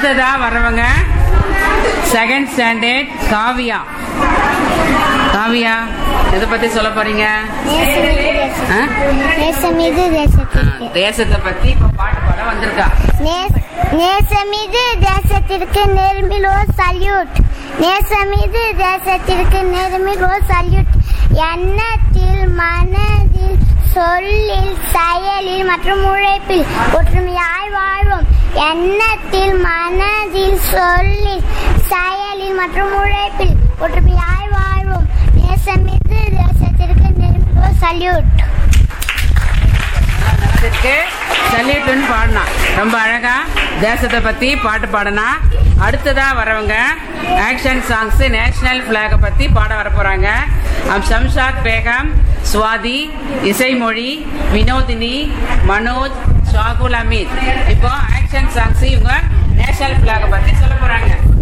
அடுத்ததா வர்றவங்க second standard Kavya Kavya எதை பத்தி சொல்ல போறீங்க ஆ? நேசமிகு ஆ, தேசத்திற்கு தேசத்தை பத்தி இப்ப பாட்டு பாட வந்திருக்கா நேஸ்- நேசமிகு தேசத்திற்கு நேர்மில் ஓ சல்யூட் நேசமிகு தேசத்திற்கு நேர்மில் ஓ சல்யூட் எண்ணத்தில் மனதில் சொல்லில் செயலில் மற்றும் உழைப்பில் ஒற்றுமையாய் வாழ்வோம் எண்ணத்தில் மனதில் சொல்லில் செயலில் மற்றும் உழைப்பில் ஒற்றுமையாய் வாழ்வோம் நேசமிகு தேசத்திற்கு நேர்மில் ஓ சல்யூட் தேசத்திற்கு சல்யூட்டுன்னு பாடினா ரொம்ப அழகா தேசத்தை பத்தி பாட்டு பாடினா அடுத்ததா வரவங்க ஆக்ஷன் சாங்ஸ் நேஷனல் பிளாக பத்தி பாட வர போறாங்க அம் ஷம்ஷாத் பேகம் சுவாதி இசைமொழி வினோதினி மனோஜ் ஷாகுல் அமீத் இப்போ ஆக்ஷன் சாங்ஸ் இவங்க நேஷனல் பிளாக பத்தி சொல்ல போறாங்க